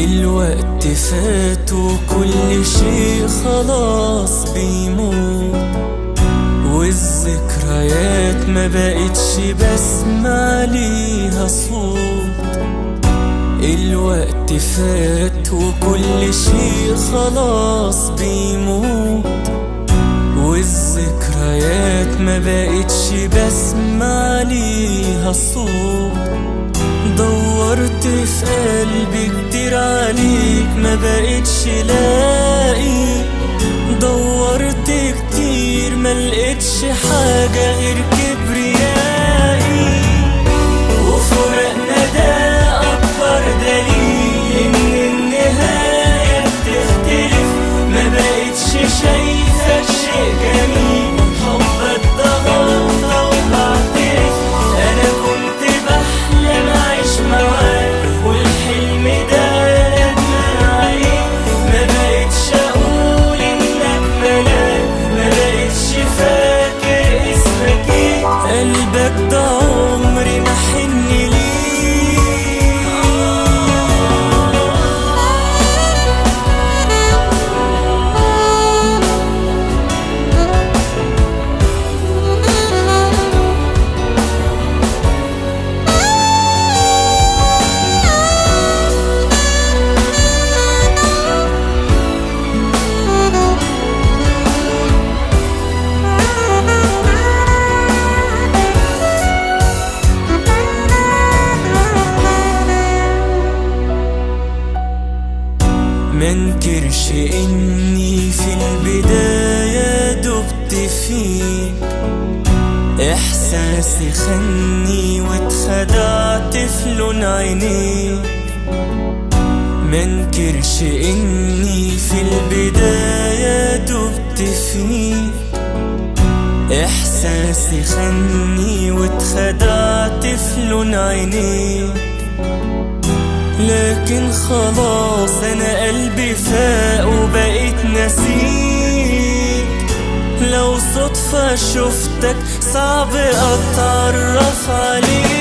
الوقت فات وكل شي خلاص بيموت والذكريات ما بقتش بسمع ليها صوت الوقت فات وكل شي خلاص بيموت والذكريات ما بقتش بسمع ليها صوت دورت في قلبي كتير عليك ما بقتش لاقي دورت كتير ما لقيتش حاجة غير كبريائي وفرقنا ده أكبر دليل إن النهاية بتختلف ما بقتش شايفك شيء جميل حبك ده غلطة وبعترف أنا كنت بحلم أعيش معاك والحلم ده ندمان عليه ما بقتش أقول إنك ملاك ما بقتش فاكر اسمك إيه قلبك ده عمري ما حن ليه منكرش اني في البداية دبت فيك احساسي خني واتخدعت في لون عينيك منكرش اني في البداية دبت فيك احساسي خني واتخدعت في لون عينيك لكن خلاص انا قلبي فاق وبقيت نسيك لو صدفة شفتك صعب اتعرف عليك